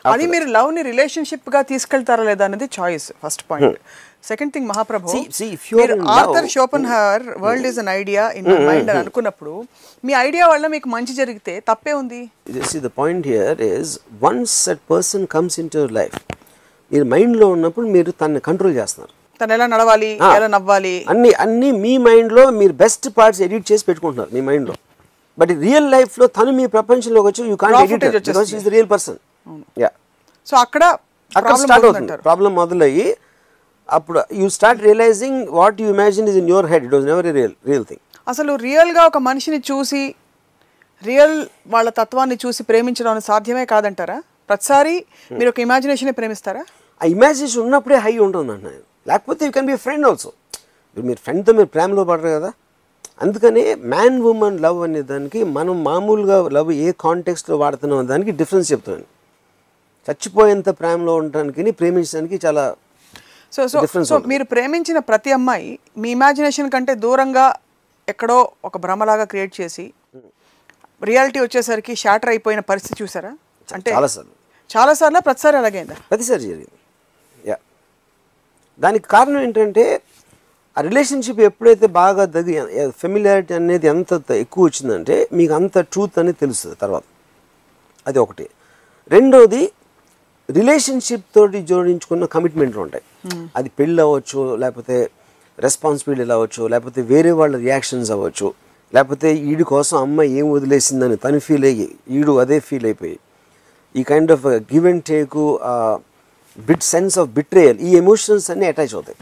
అది మీరు లవ్ ని రిలేషన్షిప్ గా తీసుకెళ్తారా లేదా అనేది choice first point second thing మహాప్రభు See- see, if you are మీరు in Arthur love- Chopin her world is an idea in my mind అని అనుకున్నప్పుడు మీ ఐడియా వల్ల మీకు మంచి జరిగితే తప్పే ఉంది You see, the point here is once that person comes into your life, మీరు మైండ్లో ఉన్నప్పుడు మీరు తనని కంట్రోల్ చేస్తున్నారు తను ఎలా నడవాలి Ah. ఎలా నవ్వాలి అన్ని అన్ని మీ మైండ్లో మీరు బెస్ట్ పార్ట్స్ ఎడిట్ చేసి పెట్టుకుంటున్నారు మీ మైండ్లో బట్ రియల్ లైఫ్లో తను మీ ప్రపంచంలోకి వచ్చి you can't Raw edit footage because is the real person yeah so అక్కడ అక్కడ problem స్టార్ట్ అవుతుంది అవుతుందంటారు. ప్రాబ్లం మొదలయ్యి అప్పుడు you start realising what you imagine is in your head it was never real real thing అసలు real గా ఒక మనిషిని చూసి రియల్ వాళ్ళ తత్వాన్ని చూసి ప్రేమించడం అనేది సాధ్యమే కాదంటారా ప్రతిసారి మీరు ఒక ఇమాజినేషన్ ప్రేమిస్తారా ఆ ఇమాజినేషన్ ఉన్నప్పుడే హై ఉంటుంది అంటున్నాను లేకపోతే you can be friend also మీరు ఫ్రెండ్తో మీరు ప్రేమలో పడరు కదా అందుకనే మ్యాన్ ఉమెన్ లవ్ అనే దానికి మనం మామూలుగా లవ్ ఏ కాంటెక్స్ట్లో వాడుతున్నాం అనే దానికి డిఫరెన్స్ చెప్తున్నాను చచ్చిపోయేంత ప్రేమలో ఉండడానికి ప్రేమించడానికి చాలా సో సో Difference సో ఉంటుంది. మీరు ప్రేమించిన ప్రతి అమ్మాయి మీ ఇమాజినేషన్ కంటే దూరంగా ఎక్కడో ఒక భ్రమలాగా క్రియేట్ చేసి రియాలిటీ వచ్చేసరికి షాటర్ అయిపోయిన పరిస్థితి చూసారా అంటే చాలాసార్లు చాలా సార్లు ప్రతిసారి అలాగైందా ప్రతిసారి జరిగింది యా దానికి కారణం ఏంటంటే ఆ రిలేషన్షిప్ ఎప్పుడైతే బాగా దగ్గర ఫెమిలియారిటీ అనేది ఎంత త- ఎక్కువ వచ్చిందంటే మీకు అంత ట్రూత్ అనేది తెలుస్తుంది తర్వాత అది ఒకటి రెండోది రిలేషన్షిప్ తోటి జోడించుకున్న కమిట్మెంట్లు ఉంటాయి అది పెళ్ళి అవ్వచ్చు లేకపోతే రెస్పాన్సిబిలిటీ అవ్వచ్చు లేకపోతే వేరే వాళ్ళ రియాక్షన్స్ అవ్వచ్చు లేకపోతే ఈడి కోసం అమ్మ ఏం వదిలేసిందని తను ఫీల్ అయ్యి ఈడు అదే ఫీల్ అయిపోయి ఈ kind of give and take bit sense of betrayal ఈ ఎమోషన్స్ అన్నీ అటాచ్ అవుతాయి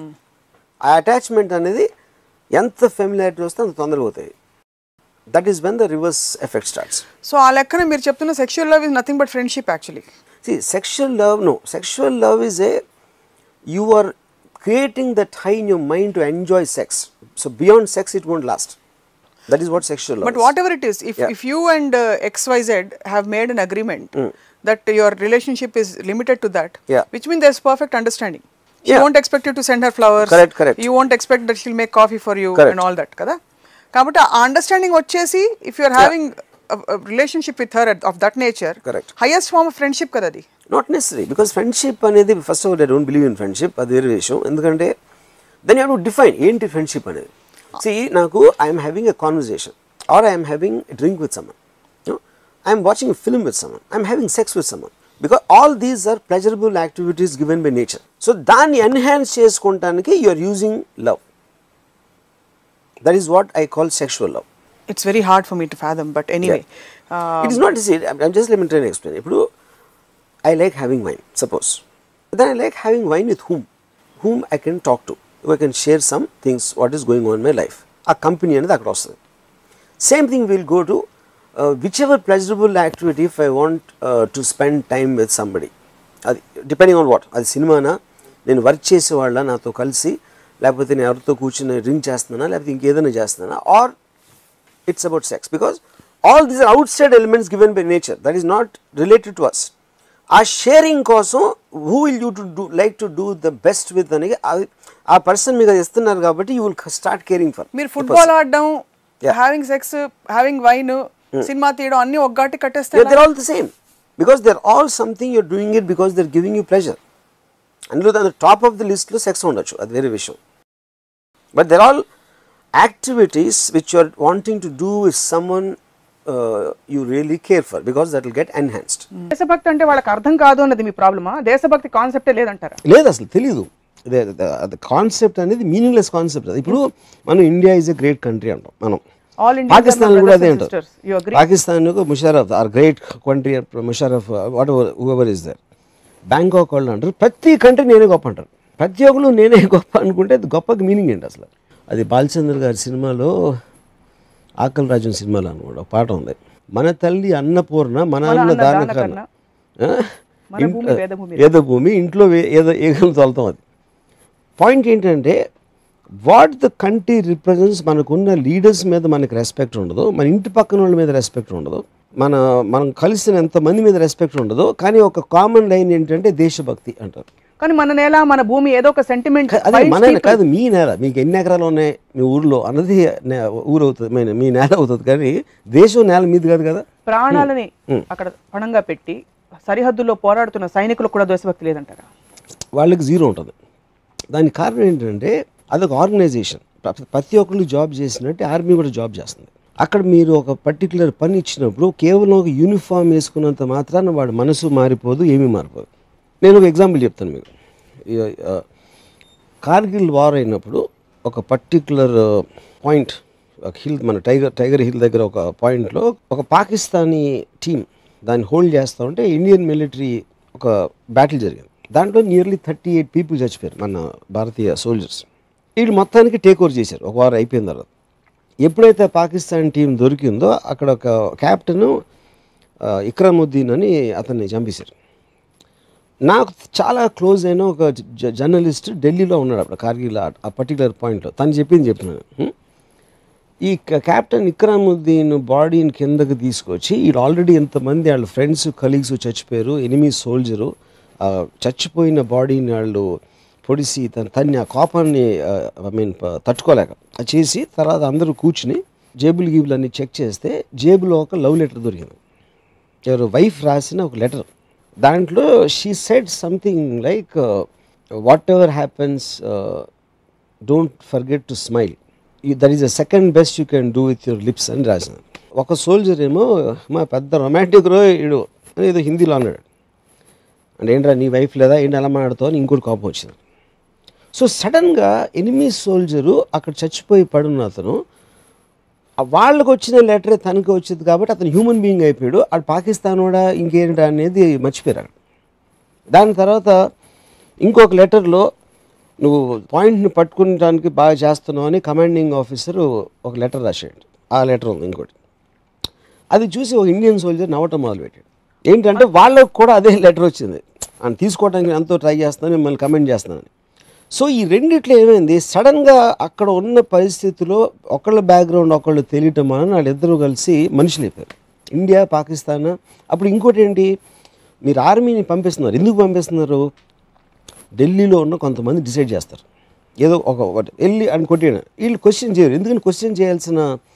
ఆ అటాచ్మెంట్ అనేది ఎంత ఫెమిలియారిటీ వస్తే అంత తొందరగా అవుతాయి that is when the reverse effect starts so ఆ లెక్కన మీరు చెప్తున్న sexual love is nothing but friendship actually See, sexual love, no. Sexual love is a, you are creating that high in your mind to enjoy sex. So beyond sex, it won't last. That is what sexual love But is. whatever it is, if, Yeah. if you and uh, XYZ have made an agreement that your relationship is limited to that, Yeah. which means there's perfect understanding. She Yeah. won't expect you to send her flowers. Correct, correct. You won't expect that she'll make coffee for you Correct. and all that, కదా కాబట్టి ఆ understanding వచ్చేసి if you're having relationship with her of that nature Correct. Highest form of friendship కదా అది not necessary because friendship అనేది first of all I don't believe in friendship అది వేరే విషయం ఎందుకంటే దెన్ యూ టు డిఫైన్ ఏంటి friendship అనేది see నాకు I'm having a conversation or I'm having drink with someone I'm watching film with someone I'm having sex with someone because all these are pleasurable activities given by nature so దాన్ని enhance చేసుకోవటానికి you are using love that is what I call sexual love it's very hard for me to fathom but anyway it is not is I'm just let me train explain ఇప్పుడు I like having wine suppose then I like having wine with whom whom I can talk to I can share some things what is going on my life ఆ company అనేది అక్కడ వస్తుంది same thing will go to whichever pleasurable activity if I want to spend time with somebody అది depending on what అది సినిమానా నేను work చేసేవాళ్ళ నాతో కలిసి లేకపోతే నేను ఎవరితో కూర్చుని డ్రింక్ చేస్తున్నానా లేకపోతే ఇంకేదైనా చేస్తున్నానా or it's about sex because all these are outside elements given by nature that is not related to us ఆ షేరింగ్ కోసం who will you to do like to do the best with అనేది అది- ఆ person మీకు అది ఇస్తున్నారు కాబట్టి you will start caring for మీరు ఫుట్బాల్ ఆడడం Yeah. Having sex having wine cinema తీయడం అన్ని ఒగ్గాటి కట్టేస్తే Yeah, they're all the same because they're all something you're doing it because they're giving you pleasure. అందులో ద టాప్ ఆఫ్ ది లిస్ట్లో sex ఉండొచ్చు అది వేరే విషయం but there all activities which are wanting to do with someone you really care for because that will get enhanced దేశభక్తి అంటే వాళ్ళకి అర్థం కాదు అన్నది మీ ప్రాబ్లమా దేశభక్తి కాన్సెప్టే లేదంటారా లేదు అసలు తెలీదు కాన్సెప్ట్ అనేది మీనింగ్లెస్ కాన్సెప్ట్ అది ఇప్పుడు మనం India is a great country అంటాం మనం ఆల్ ఇండియా పాకిస్తాన్ కూడా అదే అంటారు you agree Pakistan Musharraf are great country Musharraf whatever ever is there Bangkok వాళ్ళు అంటారు ప్రతి కంట్రీ నేనే గొప్ప అంటారు ప్రతి ఒక్కరు నేనే గొప్ప అనుకుంటే అది గొప్పకి మీనింగ్ ఏంటి అసలు అది బాలచంద్ర గారి సినిమాలో ఆకలి రాజన్ సినిమాలో అనమాట ఒక పాట ఉంది మన తల్లి అన్నపూర్ణ మన అన్న అన్న దాన దాన కన్నా మన భూమి వేదభూమి. ఏదో భూమి ఇంట్లో వే- ఏదో ఏగలు తోలుతాం అది పాయింట్ ఏంటంటే వాట్ ద కంట్రీ రిప్రజెంట్స్ మనకున్న లీడర్స్ మీద మనకి రెస్పెక్ట్ ఉండదు మన ఇంటి పక్కన వాళ్ళ మీద రెస్పెక్ట్ ఉండదు మన మనం కలిసిన ఎంతమంది మీద రెస్పెక్ట్ ఉండదు కానీ ఒక కామన్ లైన్ ఏంటంటే దేశభక్తి అంటారు కానీ మన నేల మన భూమి ఏదో ఒక సెంటిమెంట్ అదే మన కాదు మీ నేల మీకు ఎన్ని ఎకరాలు ఉన్నాయి మీ ఊర్లో అన్నది నే- ఊరు అవుతుంది మీ మీ నేల అవుతుంది కానీ దేశం నేల మీది కాదు కదా ప్రాణాలని అక్కడ పణంగా పెట్టి సరిహద్దుల్లో పోరాడుతున్న సైనికులకు కూడా దేశభక్తి లేదంటారా వాళ్ళకి జీరో ఉంటుంది దానికి కారణం ఏంటంటే అదొక ఆర్గనైజేషన్ ప్ర- ప్రతి ఒక్కళ్ళు జాబ్ చేసినట్టు ఆర్మీ కూడా జాబ్ చేస్తుంది అక్కడ మీరు ఒక పర్టికులర్ పని ఇచ్చినప్పుడు కేవలం ఒక యూనిఫామ్ వేసుకున్నంత మాత్రాన వాడి మనసు మారిపోదు ఏమీ మారిపోదు నేను ఒక ఎగ్జాంపుల్ చెప్తాను మీకు ఈ- ఆ, కార్గిల్ వార్ అయినప్పుడు ఒక పర్టికులర్ పాయింట్ ఒక హిల్ మన టైగర్ టైగర్ హిల్ దగ్గర ఒక పాయింట్లో ఒక పాకిస్తానీ టీం దాన్ని హోల్డ్ చేస్తూ ఉంటే ఇండియన్ మిలిటరీ ఒక బ్యాటిల్ జరిగింది దాంట్లో నియర్లీ థర్టీ ఎయిట్ పీపుల్ చచ్చిపోయారు మన భారతీయ సోల్జర్స్ వీళ్ళు మొత్తానికి టేక్ ఓవర్ చేశారు ఒక వారం అయిపోయిన తర్వాత ఎప్పుడైతే పాకిస్తాన్ టీం దొరికిందో అక్కడ ఒక క్యాప్టెన్ ఇక్రముద్దీన్ అని అతన్ని చంపేశారు నాకు చాలా క్లోజ్ అయిన ఒక జ- జర్నలిస్ట్ ఢిల్లీలో ఉన్నాడు అప్పుడు కార్గిల్ ఆ- ఆ పర్టికులర్ పాయింట్లో తను చెప్పింది చెప్తున్నాను హ్మ్? ఈ క- కెప్టెన్ ఇక్రాముద్దీన్ బాడీని కిందకి తీసుకొచ్చి వీళ్ళు ఆల్రెడీ ఎంతమంది వాళ్ళ ఫ్రెండ్స్ కలీగ్స్ చచ్చిపోయారు ఎనిమీ సోల్జరు చచ్చిపోయిన బాడీని వాళ్ళు పొడిసి తన తన్ని ఆ కోపాన్ని ఐ మీన్ తట్టుకోలేక అది చేసి తర్వాత అందరూ కూర్చుని జేబులు గీబులు అన్ని చెక్ చేస్తే జేబులో ఒక లవ్ లెటర్ దొరికింది ఎవరు వైఫ్ రాసిన ఒక లెటర్ దాంట్లో she said something like whatever happens don't forget to smile that is the second best you can do with your lips అని రాసిన ఒక సోల్జర్ ఏమో మా పెద్ద రొమాంటిక్ రో ఇడు అని ఏదో హిందీలో అన్నాడు అంటే ఏంట్రా నీ వైఫ్ లేదా ఏంటి ఎలా మాట్లాడుతావు అని ఇంకోటి కోపం వచ్చింది సో సడన్గా ఎనిమీ సోల్జరు అక్కడ చచ్చిపోయి పడున్న అతను ఆ వాళ్ళకి వచ్చిన లెటరే తనకి వచ్చింది కాబట్టి అతను హ్యూమన్ బీయింగ్ అయిపోయాడు అటు పాకిస్తాన్ కూడా ఇంకేంటి అనేది మర్చిపోయారు అక్కడ. దాని తర్వాత ఇంకొక లెటర్లో నువ్వు పాయింట్ని పట్టుకునడానికి బాగా చేస్తున్నావు అని కమాండింగ్ ఆఫీసర్ ఒక లెటర్ రాసాడు ఆ లెటర్ ఉంది ఇంకోటి అది చూసి ఒక ఇండియన్ సోల్జర్ నవ్వటం మొదలుపెట్టాడు ఏంటంటే వాళ్ళకు కూడా అదే లెటర్ వచ్చింది అని తీసుకోవడానికి ఎంతో ట్రై చేస్తున్నాను మిమ్మల్ని కమెంట్ చేస్తున్నాను సో ఈ రెండిట్లో ఏమైంది సడన్గా అక్కడ ఉన్న పరిస్థితిలో ఒకళ్ళ బ్యాక్గ్రౌండ్ ఒకళ్ళు తెలియటం వలన వాళ్ళిద్దరూ కలిసి మనుషులు అయిపోయారు ఇండియా పాకిస్తాన్ అప్పుడు ఇంకోటి ఏంటి మీరు ఆర్మీని పంపిస్తున్నారు ఎందుకు పంపిస్తున్నారు ఢిల్లీలో ఉన్న కొంతమంది డిసైడ్ చేస్తారు ఏదో ఒక ఒకటి వెళ్ళి అని కొట్టేయడం వీళ్ళు క్వశ్చన్ చేయరు ఎందుకని క్వశ్చన్ చేయాల్సిన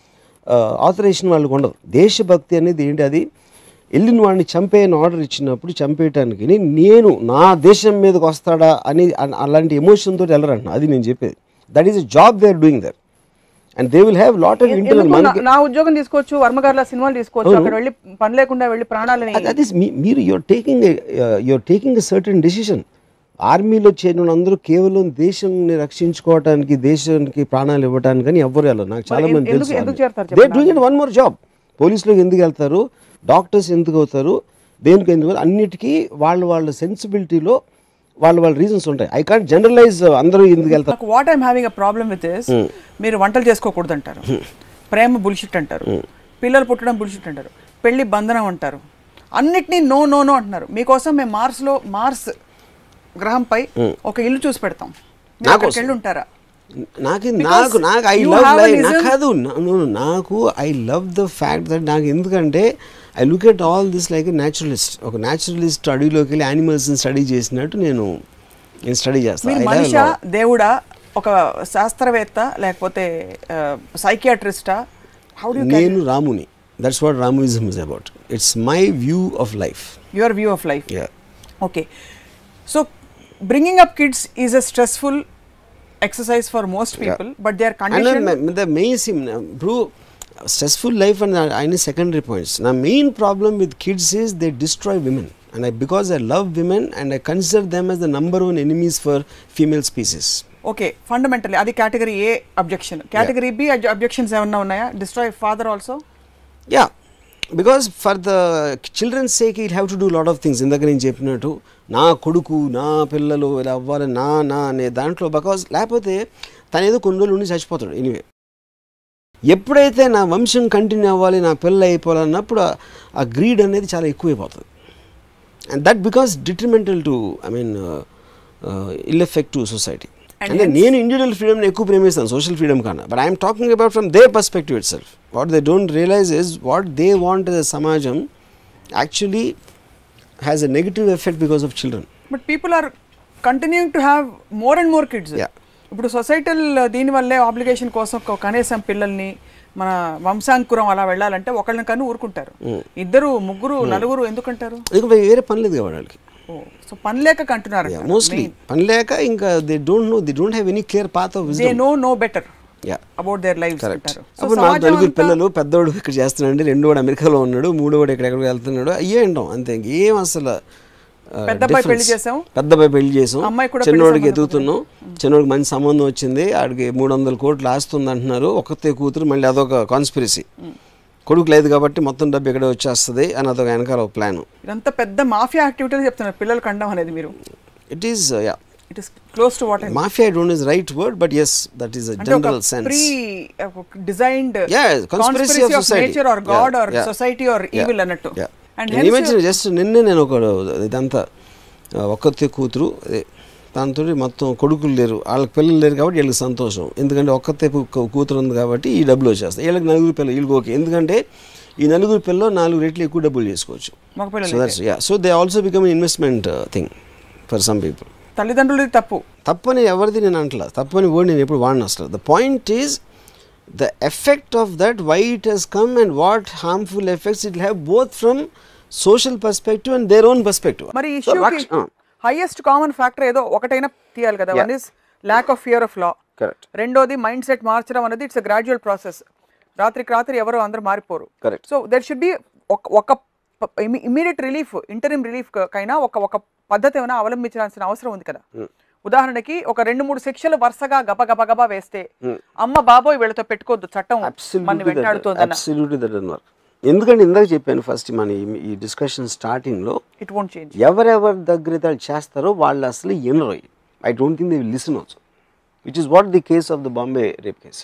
ఆథరైజేషన్ వాళ్ళకి ఉండదు దేశభక్తి అనేది ఏంటి అది వెళ్ళిన వాడిని చంపేయని ఆర్డర్ ఇచ్చినప్పుడు చంపేయటానికి నేను నా దేశం మీదకి వస్తాడా అని అ- అలాంటి ఎమోషన్ తోటి వెళ్ళరంట అది నేను చెప్పేది that is job they are doing there and they will have lot of internal ఎందుకు మనకి నా- నా ఉద్యోగం తీసుకోవచ్చు వర్మగారుల సినిమాలు తీసుకోవచ్చు అక్కడ వెళ్ళి పని లేకుండా వెళ్ళి ప్రాణాలని దట్ ఈస్ మీరు your taking your taking a certain decision ఆర్మీలో చేరిన అందరూ కేవలం దేశాన్ని రక్షించుకోవడానికి దేశానికి ప్రాణాలు ఇవ్వడానికి అని ఎవ్వరు వెళ్ళరు నాకు చాలా మంది ఎందుకు- తెలుసు ఎందుకు చేరతారు they doing it one more job పోలీసులోకి ఎందుకు వెళ్తారు డాక్టర్స్ ఎందుకు అవుతారు దేనికి ఎందుకు అవుతారు? అన్నిటికీ వాళ్ళ వాళ్ళ సెన్సిబిలిటీలో వాళ్ళ వాళ్ళ రీజన్స్ ఉంటాయి ఐ కాంట్ జనరలైజ్ అందరూ ఎందుకు వెళ్తారు నాకు what I'm having a problem with is మీరు వంటలు చేసుకోకూడదు అంటారు ప్రేమ బుల్షిట్ అంటారు పిల్లలు పుట్టడం బుల్షిట్ అంటారు పెళ్లి బంధనం అంటారు అన్నిటినీ నో నో నో అంటున్నారు మీకోసం మేము మార్స్ లో మార్స్ గ్రహంపై ఒక ఇల్లు చూసి పెడతాం మీరు నా అక్కడికి కోసం. వెళ్ళి ఉంటారా నాకు Because నాకు నాకు I you love have a life ism- నాకు కాదు నా- no, no, నాకు I love the fact that నాకు ఎందుకంటే I look at all this like naturalist ఒక న్యాచురలిస్ట్ అడవిలోకి వెళ్ళి యానిమల్స్ని స్టడీ చేసినట్టు నేను నేను స్టడీ మీరు చేస్తాను మనిషా దేవుడా ఒక శాస్త్రవేత్త లేకపోతే సైకియాట్రిస్టా హౌ డు నేను రాముని దట్స్ వాట్ రాముయిజం is about it's my view of life your view of life okay so bringing up kids is a stressful exercise for most people but they are condition the main sim ఇప్పుడు stressful life and అయిన secondary points నా main problem with kids is they destroy women and I because I love women and I consider them as the number one enemies for female species okay fundamentally అది category A objection category B objections ఏమన్నా ఉన్నాయా destroy father also yeah because for the children's sake it have to do lot of things ఇందాక నేను చెప్పినట్టు నా కొడుకు నా పిల్లలు ఇలా అవ్వాలి నా నా అనే దాంట్లో బికాస్ లేకపోతే తను ఏదో కొన్ని రోజులు ఉండి చచ్చిపోతాడు ఎనీవే ఎప్పుడైతే నా వంశం కంటిన్యూ అవ్వాలి నా పిల్లలు అయిపోవాలన్నప్పుడు ఆ- ఆ గ్రీడ్ అనేది చాలా ఎక్కువైపోతుంది and that because detrimental to I mean ill effect to society And అంటే hence- నేను ఇండివిజువల్ ఫ్రీడమ్ని ఎక్కువ ప్రేమిస్తాను సోషల్ ఫ్రీడమ్ కన్నా but I'm talking about from they perspective itself what they don't realise is what they want సమాజం actually has a negative effect because of children but people are continuing to have more and more kids Yeah. ఇప్పుడు societal దీనివల్లే obligation కోసం ఒక కనీసం పిల్లల్ని మన వంశాంకురం అలా వెళ్ళాలంటే ఒకళ్ళని కన్నా ఊరుకుంటారు ఇద్దరు ముగ్గురు నలుగురు ఎందుకంటారు ఇక వేరే పని లేదు కదా వాళ్ళకి ఓ సో పని లేక అంటున్నారు మోస్ట్లీ పని లేక ఇంకా they don't know they don't have any clear path of they know no better yeah about their life అంటారు సో అప్పుడు నాకు నలుగురు పిల్లలు పెద్దోడు ఇక్కడ చేస్తున్నాడు రెండో వాడు అమెరికాలో ఉన్నాడు మూడో వాడు ఎక్కడెక్కడికి వెళ్తున్నాడు అయ్యే అంటాం అంతే ఇంకేం అసలు ఆ, పెద్ద అబ్బాయి difference. పెళ్లి చేసాం. పెద్ద అబ్బాయి పెళ్లి చేసాం అమ్మాయి కూడా పెళ్లి చిన్నోడికి సంబంధం ఎదుగుతున్నాం చిన్నోడికి మంచి సంబంధం వచ్చింది ఆడికి మూడు వందల కోట్లు ఆస్తుంది అంటున్నారు ఒక్కతే కూతురు మళ్ళీ అదొక కాన్స్పిరసీ కొడుకు లేదు కాబట్టి మొత్తం డబ్బు ఇక్కడ వచ్చేస్తుంది అని అదొక వెనకాల ఒక ప్లాన్ ఇదంతా పెద్ద మాఫియా యాక్టివిటీలు చెప్తున్నారు పిల్లలు కండం అనేది మీరు it is yeah it is close to what mafia don't is right word but yes that is a అంటే ఒక general sense pre designed Yeah, conspiracy of society. Nature or god Yeah, or yeah. Society or evil అన్నట్టు and నేను imagine just నిన్నే నేను ఒక ఇదంతా ఆ, ఒక్కతే కూతురు అదే దాంతో మొత్తం కొడుకులు లేరు వాళ్ళకి పిల్లలు లేరు కాబట్టి వీళ్ళకి సంతోషం ఎందుకంటే ఒక్కతే కూ- కూతురు ఉంది కాబట్టి ఈ డబ్బులు వచ్చేస్తాయి వీళ్ళకి నలుగురు పిల్లలు వీళ్ళకి ఓకే ఎందుకంటే ఈ నలుగురు పిల్లలు నాలుగు రెట్లు ఎక్కువ డబ్బులు చేసుకోవచ్చు మగ పిల్లలు so that's yeah so they also become investment thing for some people తల్లిదండ్రులది తప్పు తప్పని ఎవరిది నేను అంటలా తప్పని వర్డ్ నేను ఎప్పుడు వాడిన అసలు the point is the effect of that why it has come and what harmful effects it have both from social perspective and their own perspective మరి ఇష్యూకి హైయెస్ట్ కామన్ ఫ్యాక్టర్ ఏదో ఒకటైనా తీయాలి కదా one is lack of fear of law correct రెండోది mindset మార్చడం అనేది it's gradual process రాత్రికి రాత్రి ఎవరు అందరూ మారిపోరు Correct. So there should be ఒక ఇమీడియట్ రిలీఫ్ ఇంటరిమ్ రిలీఫ్ కైనా ఒక ఒక పద్ధతి ఏమైనా అవలంబించాల్సిన అవసరం ఉంది కదా ఉదాహరణకి ఒక రెండు మూడు శిక్షలు వరుసగా గబ గబ గబ వేస్తే అమ్మ బాబోయ్ వీళ్ళతో పెట్టుకోవద్దు చట్టం మన వెంటాడుతోందన్న అబ్సల్యూట్లీ దట్ అన్ వర్క్ ఎందుకంటే ఇందాక చెప్పాను ఫస్ట్ మన ఈ- ఈ డిస్కషన్ స్టార్టింగ్లో ఇట్ వోంట్ చేంజ్ ఎవరెవరి దగ్గర వాళ్ళు చేస్తారో వాళ్ళు అసలు ఎనరోయ్ I don't think they will listen also which is what the case of the Bombay rape case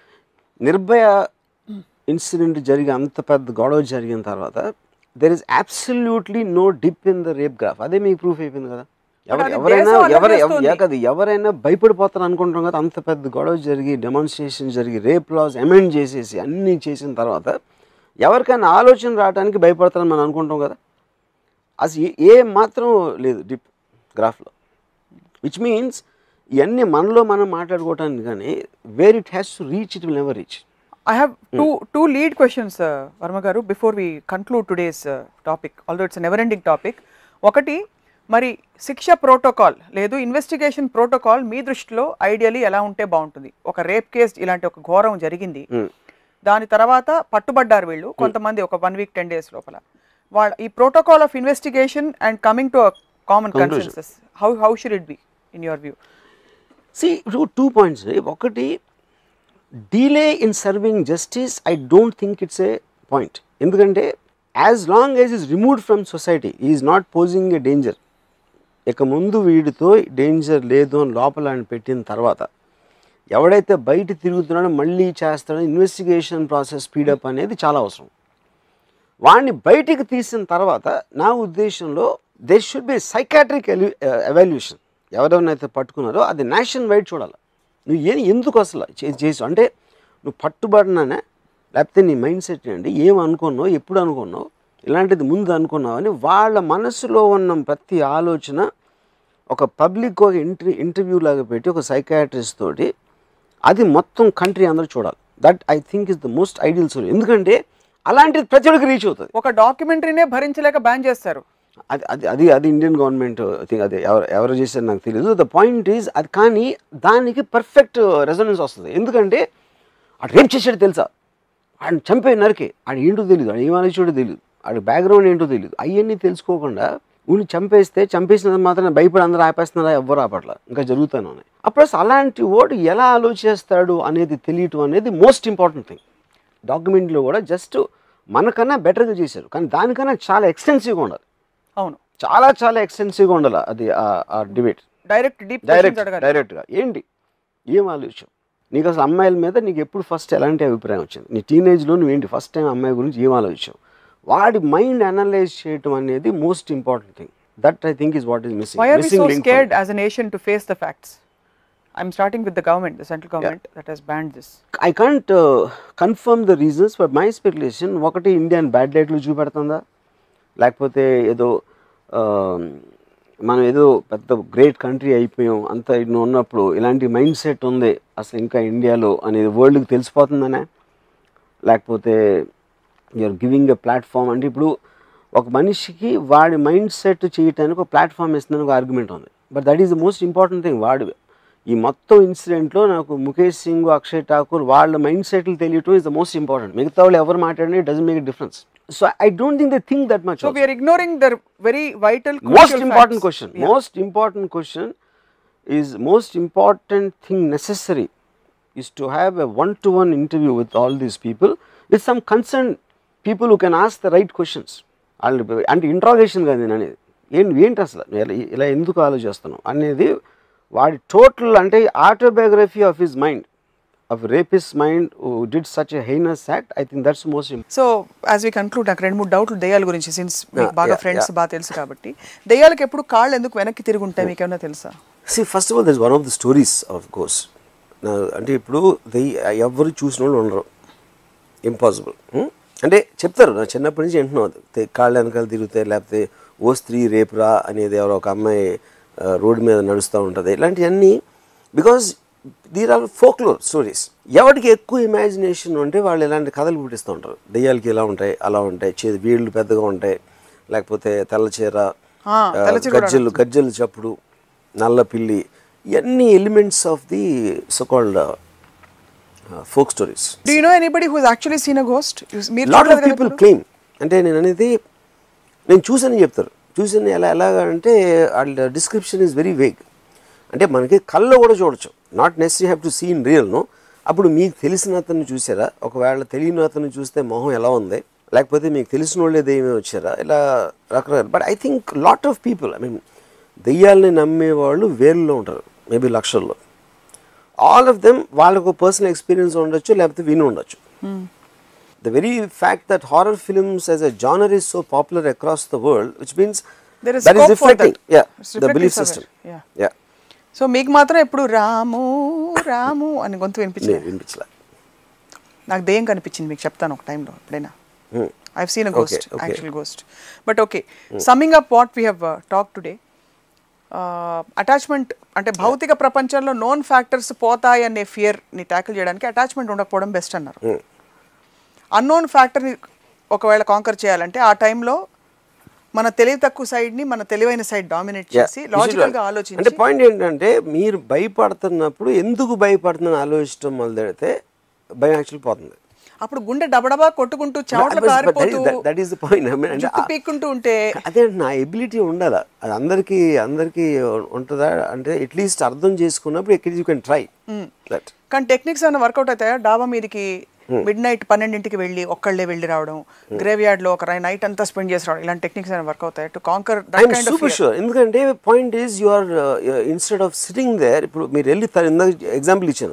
Nirbhaya incident జరిగి అంత పెద్ద గొడవ జరిగిన తర్వాత there is absolutely no dip in the rape graph అదే మీకు ప్రూఫ్ అయిపోయింది కదా ఎవరు అది ఎవరైనా దేశం అల్లరి ఎవరు చేస్తోంది. ఎవ- కదా ఎవరైనా భయపడిపోతారు అనుకుంటాం కదా అంత పెద్ద గొడవ జరిగి డెమాన్స్ట్రేషన్ జరిగి రేప్ లాస్ అమెండ్ చేసేసి అన్నీ చేసిన తర్వాత ఎవరికైనా ఆలోచన రావడానికి భయపడతారని మనం అనుకుంటాం కదా అసలు ఏ- ఏ మాత్రం లేదు డిప్ గ్రాఫ్లో విచ్ మీన్స్ ఇవన్నీ మనలో మనం మాట్లాడుకోవటానికి కానీ where it has to reach it will never reach I have two two lead questions, uh, Varma garu, before we conclude today's uh, topic, although it's a never-ending topic. ఒకటి మరి శిక్ష protocol లేదు investigation protocol మీ దృష్టిలో ideally ఎలా ఉంటే బాగుంటుంది ఒక rape case ఇలాంటి ఒక ఘోరం జరిగింది దాని తర్వాత పట్టుబడ్డారు వీళ్ళు కొంతమంది ఒక వన్ వీక్ టెన్ డేస్ లోపల వాళ్ళ ఈ protocol of investigation and coming to common consensus how how should it be in your view see two two points ఒకటి delay in serving justice I don't think it's a point ఎందుకంటే as long as is removed from society is not posing a danger ఇక ముందు వీడితో danger లేదు అని లోపల ఆయన పెట్టిన తర్వాత ఎవడైతే బయట తిరుగుతున్నాడో మళ్ళీ చేస్తాడో ఇన్వెస్టిగేషన్ ప్రాసెస్ స్పీడప్ అనేది చాలా అవసరం వాడిని బయటికి తీసిన తర్వాత నా ఉద్దేశంలో there should be psychiatric evaluation ఎవరెవరినైతే పట్టుకున్నారో అది నేషన్ వైడ్ చూడాలి నువ్వు ఏ ఎందుకు అసలు చే- చేసావు అంటే నువ్వు పట్టుబడినానే లేకపోతే నీ మైండ్ సెట్ ఏంటి ఏం అనుకున్నావు ఎప్పుడు అనుకున్నావు ఇలాంటిది ముందు అనుకున్నావు అని వాళ్ళ మనసులో ఉన్న ప్రతి ఆలోచన ఒక పబ్లిక్ ఒక ఇంటర్వ్యూ ఇంటర్వ్యూ లాగా పెట్టి ఒక సైకాట్రిస్ట్ తోటి అది మొత్తం కంట్రీ అందరూ చూడాలి that I think is the most ideal solution ఎందుకంటే అలాంటిది ప్రతి ఒక్కరికి రీచ్ అవుతుంది ఒక డాక్యుమెంటరీనే భరించలేక బ్యాన్ చేస్తారు అది అది అది అది ఇండియన్ గవర్నమెంట్ థింక్ అది ఎవరు ఎవరు చేశారు నాకు తెలియదు ద పాయింట్ ఈజ్ అది కానీ దానికి పర్ఫెక్ట్ రెజొనెన్స్ వస్తుంది ఎందుకంటే ఆడు రేప్ చేసాడు తెలుసా ఆడిని చంపే నరికి ఆడు ఏంటో తెలియదు ఆడు ఏం ఆలోచించాడో తెలియదు ఆడి బ్యాక్గ్రౌండ్ ఏంటో తెలియదు అవన్నీ తెలుసుకోకుండా ఊని చంపేస్తే చంపేసినంత మాత్రం భయపడి అందరూ ఆపేస్తున్నారా ఎవ్వరు ఆపట్ల ఇంకా జరుగుతూనే ఉన్నాయి అప్పుడు అసలు అలాంటి ఓడు ఎలా ఆలోచిస్తాడు అనేది తెలియటం అనేది మోస్ట్ ఇంపార్టెంట్ థింగ్ డాక్యుమెంట్లో కూడా జస్ట్ మనకన్నా బెటర్గా చేశారు కానీ దానికన్నా చాలా ఎక్స్టెన్సివ్గా ఉండాలి అవును చాలా చాలా ఎక్స్టెన్సివ్గా ఉండాలి అది ఆ- ఆ డిబేట్ డైరెక్ట్ డీప్ డైరెక్ట్ అడగాలి డైరెక్ట్గా ఏంటి ఏం ఆలోచన నీకు అసలు అమ్మాయిల మీద నీకు ఎప్పుడు ఫస్ట్ ఎలాంటి అభిప్రాయం వచ్చింది నీ టీనేజ్లో నువ్వేంటి ఫస్ట్ టైం అమ్మాయి గురించి ఏం ఆలోచించావు వాడి మైండ్ అనలైజ్ చేయటం అనేది most important thing that I think is what is missing Why are we so missing scared as a nation to face the facts? I'm starting with the government, the central government that has banned this. I can't confirm the reasons but my speculation ఒకటి Indian bad లైట్లు చూపెడుతుందా లేకపోతే ఏదో మనం ఏదో పెద్ద great country అయిపోయాం అంత ఇన్ని ఉన్నప్పుడు ఇలాంటి మైండ్ సెట్ ఉంది అసలు ఇంకా ఇండియాలో అనేది వరల్డ్కి తెలిసిపోతుందనే లేకపోతే యూఆర్ గివింగ్ ఎ ప్లాట్ఫామ్ అంటే ఇప్పుడు ఒక మనిషికి వాడి మైండ్ సెట్ చేయటానికి ఒక ప్లాట్ఫామ్ ఇస్తుందని ఒక ఆర్గ్యుమెంట్ ఉంది but that is the most important thing వాడు ఈ మొత్తం ఇన్సిడెంట్లో నాకు ముఖేష్ సింగ్ అక్షయ్ ఠాకూర్ వాళ్ళ మైండ్ సెట్లు తెలియటం ఇస్ ద మోస్ట్ ఇంపార్టెంట్ మిగతా వాళ్ళు ఎవరు మాట్లాడినా doesn't make difference so I don't think they think that much so we're ignoring their very vital most important question most important question is most important thing necessary is to have a one to one interview with all these people with some concerned people who can ask the right questions వాళ్ళు అంటే interrogation కాదు నేను అనేది ఏంటి ఏంటి అసలు నువ్వు ఇలా ఇలా ఎందుకు ఆలోచిస్తున్నావు అనేది వాడి టోటల్ అంటే autobiography of his mind of rapist mind did such a heinous act I think that's most so as we conclude నాకు రెండు మూడు డౌట్లు దయ్యాల గురించి సిన్స్ మీకు Yeah, బాగా yeah, ఫ్రెండ్స్ yeah. బాగా తెలుసు కాబట్టి దయ్యాలకు ఎప్పుడు కాళ్ళు ఎందుకు వెనక్కి తిరిగి ఉంటాయి మీకు ఏమైనా తెలుసా see first of all this one of the stories of course అంటే ఇప్పుడు దెయ్య ఎవరు చూసిన వాళ్ళు ఉండరు ఇంపాసిబుల్ అంటే చెప్తారు నా చిన్నప్పటి నుంచి వింటున్నాను తె- కాళ్ళ వెనకాల తిరుగుతాయి లేకపోతే ఓ స్త్రీ రేపురా అనేది ఎవరో ఒక అమ్మాయి ఆ, రోడ్డు మీద నడుస్తూ ఉంటుంది ఇలాంటివన్నీ because there are folklore stories ఎవరికి ఎక్కువ ఇమాజినేషన్ ఉంటే వాళ్ళు ఇలాంటి కథలు పుట్టిస్తూ ఉంటారు దెయ్యాలకి ఇలా ఉంటాయి అలా ఉంటాయి చే వీళ్ళు పెద్దగా ఉంటాయి లేకపోతే తెల్ల చీర ఆ, తెల్ల చీర కూడా గజ్జలు గజ్జలు చప్పుడు నల్ల పిల్లి ఇవన్నీ elements of the so called folk stories do you know anybody who actually seen a ghost మీరు లాట్ చూడలేదు ఆఫ్ కదా పీపుల్ ఎప్పుడు? క్లెయిమ్ అంటే నేను అనేది నేను చూసానని చెప్తారు చూసాను ఎలా ఎలాగా అంటే వాళ్ళ డిస్క్రిప్షన్ ఈజ్ వెరీ వేగ్ అంటే మనకి కళ్ళు కూడా చూడొచ్చు not necessary have to seen real no అప్పుడు మీకు తెలిసిన అతన్ని చూసారా ఒకవేళ తెలియని అతన్ని చూస్తే మొహం ఎలా ఉంది లేకపోతే మీకు తెలిసిన వాళ్ళే దెయ్యమే వచ్చారా ఇలా రకరకాల but I think lot of people I mean దెయ్యాలని నమ్మే వాళ్ళు వేరులో ఉంటారు మేబీ లక్షల్లో ఆల్ ఆఫ్ దెమ్ వాళ్ళకు పర్సనల్ ఎక్స్పీరియన్స్ ఉండొచ్చు లేకపోతే విని ఉండొచ్చు the very fact that horror films as a genre is so popular across the world, which means There is that is scope for reflecting, that. yeah, It's the belief reflective system. somewhere, yeah. yeah. So మీకు మాత్రం ఎప్పుడు రాము రాము అని గొంతు వినిపించింది నేను వినిపించలే నాకు దెయ్యం కనిపించింది మీకు చెప్తాను ఒక టైంలో ఎప్పుడైనా Hmm. I seen a Okay, ghost okay. Actual ghost but okay summing up what we have talk today attachment అంటే భౌతిక ప్రపంచంలో నోన్ ఫ్యాక్టర్స్ పోతాయి అనే ఫియర్ని ట్యాకిల్ చేయడానికి అటాచ్మెంట్ ఉండకపోవడం బెస్ట్ అన్నారు Hmm. అన్నోన్ ఫ్యాక్టర్ని ఒకవేళ కాంకర్ చేయాలంటే ఆ టైంలో మన తెలివి తక్కువ సైడ్ని మన తెలివైన సైడ్ డామినేట్ Yeah, చేసి you should లాజికల్గా learn. అంటే ఆలోచించి పాయింట్ ఏంటంటే మీరు భయపడుతున్నప్పుడు ఎందుకు భయపడుతున్న ఆలోచించడం మొదలెడితే భయం యాక్చువల్ పోతుంది అప్పుడు గుండె డబడబా కొట్టుకుంటూ చెమటలు కారిపోతూ దట్ ఈస్ ద పాయింట్ అంటే జుట్టు పీక్కుంటూ ఉంటే అదే నా ఎబిలిటీ ఉండాలా అది అందరికీ అందరికీ ఉంటుందా అంటే అట్లీస్ట్ అర్థం చేసుకున్నప్పుడు ఎక్కడ యూ కెన్ ట్రై దట్ కానీ టెక్నిక్స్ ఏమైనా వర్కౌట్ అవుతాయా డాబా మీదకి మిడ్ నైట్ పన్నెండింటికి వెళ్ళి ఒక్కళ్ళే వెళ్ళి రావడం గ్రేవ్ యార్డ్ లో ఒక నైట్ అంతా స్పెండ్ చేసి రావడం ఇలాంటి టెక్నిక్స్ ఏమైనా వర్క్ అవుతాయి to conquer that I'm kind of super sure ఎందుకంటే point is you are instead of sitting there ఇప్పుడు మీరు వెళ్ళి త- ఇందాక ఎగ్జాంపుల్ ఇచ్చాను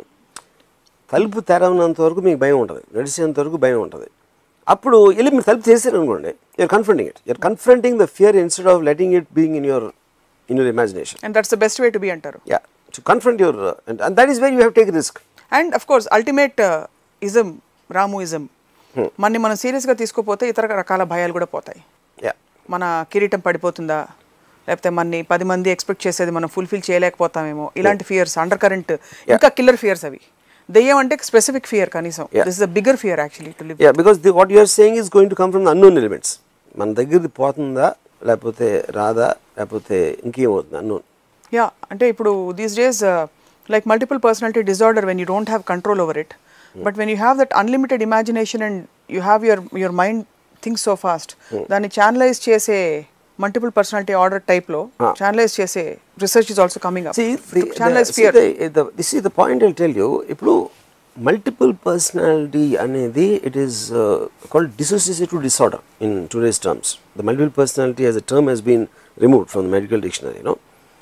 తలుపు తెరవనంత వరకు మీకు భయం ఉంటుంది నడిచేంత వరకు భయం ఉంటుంది అప్పుడు వెళ్ళి మీరు తలుపు చేశారు అనుకోండి you're confronting it you're confronting the fear instead of letting it being in your in your imagination and that's the best way to be అంటారు yeah to confront your and that is where you have take risk and of course ultimate ఇజం రాము ఇజం మనని మనం సీరియస్గా తీసుకోపోతే ఇతర రకాల భయాలు కూడా పోతాయి యా మన కిరీటం పడిపోతుందా లేకపోతే మనని పది మంది ఎక్స్పెక్ట్ చేసేది మనం ఫుల్ఫిల్ చేయలేకపోతామేమో ఇలాంటి ఫియర్స్ అండర్ కరెంట్ ఇంకా కిల్లర్ ఫియర్స్ అవి దెయ్యం అంటే స్పెసిఫిక్ ఫియర్ కనీసం Yeah. This is a bigger fear actually to live yeah because the what you're saying is going to come from the unknown elements మన దగ్గరది పోతుందా లేకపోతే రాదా లేకపోతే ఇంకేమవుతుంది అన్నోన్ యా అంటే ఇప్పుడు these days like multiple personality disorder when you don't have control over it but when you have that unlimited imagination and you have your your mind think so fast దాన్ని channelise చేసే multiple personality order టైప్లో Ah. Channelise చేసే research is also coming up See, the, channelise the, see, fear the, the, this is the point I'll tell you. ఇప్పుడు multiple personality అనేది it is called dissociative disorder in today's terms the multiple personality as a term has been removed from the medical dictionary no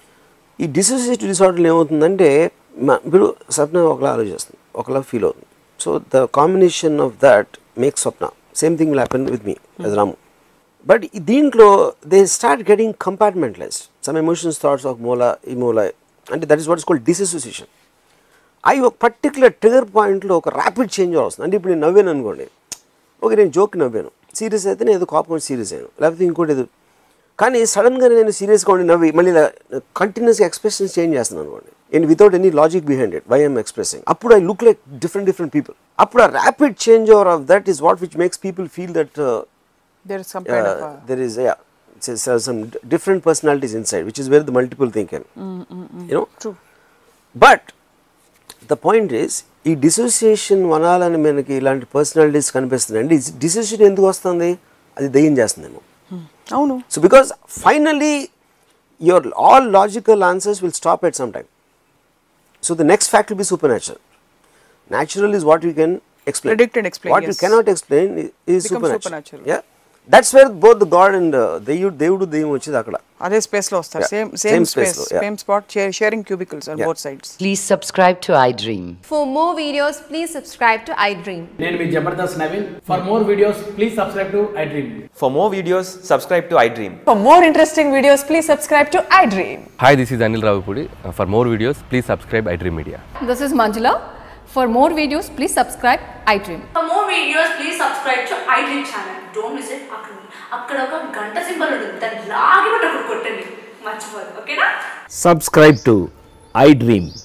ఈ dissociative డిసార్డర్లు ఏమవుతుందంటే మ- ఇప్పుడు స్వప్న ఒకలా ఆలోచిస్తుంది ఒకలా ఫీల్ అవుతుంది so the combination of that make Swapna same thing will happen with me as Ramu but ఈ దీంట్లో they start getting compartmentalised some emotions thoughts of మూల ఈ మూల అంటే that is what is called dissociation అవి ఒక పర్టికులర్ ట్రిగర్ పాయింట్లో ఒక ర్యాపిడ్ చేంజ్ వస్తుంది అంటే ఇప్పుడు నేను నవ్వాను అనుకోండి ఓకే నేను జోక్ నవ్వాను సీరియస్ అయితే నేను ఏదో కోపం సీరియస్ అయ్యాను లేకపోతే ఇంకోటి ఏదో కానీ సడన్గా నేను సీరియస్గా ఉండి నవ్వి మళ్ళీ కంటిన్యూస్గా ఎక్స్ప్రెషన్స్ చేంజ్ చేస్తున్నాను అనుకోండి and without any logic behind it why I'm expressing అప్పుడు I look like different different people అప్పుడు ఆ rapid change over of that is what which makes people feel that there is some kind of there is yeah it's, it's, uh, some d- different personalities inside which is where the multiple thing can you know True. but the point is ఈ dissociation వనాలని మనకి ఇలాంటి personalities కనిపిస్తుందండి dissociation ఎందుకు వస్తుంది అది దయ్యం చేస్తుందేమో అవును so because finally your all logical answers will stop at some time so the next fact will be supernatural natural is what you can explain. Predict and explain, What you yes. cannot explain i- is Becomes supernatural. supernatural. Yeah. That's where both the God and uh, దేవుడు దేవుడు దెయ్యం వచ్చేది అక్కడ అదే space లో వస్తారు Yeah. Same Same same space space లో, yeah. Same spot sharing cubicles on Yeah. Both sides Please subscribe to iDream. For more videos, please subscribe to iDream. నేను మీ Jabardasth Naveen for more videos please subscribe to iDream For more videos, subscribe to iDream. For more interesting videos, please subscribe to iDream. Hi, this is Anil Ravipudi. Uh, For more videos, please subscribe iDream Media. This is Manjula. For more videos, please subscribe iDream. For more videos, please subscribe to iDream channel. Don't miss it. అక్కడ అక్కడ ఒక గంట symbol ఉంటుంది దాన్ని లాగి పట్టి అక్కడ కొట్టండి మర్చిపోదు ఓకేనా subscribe to iDream.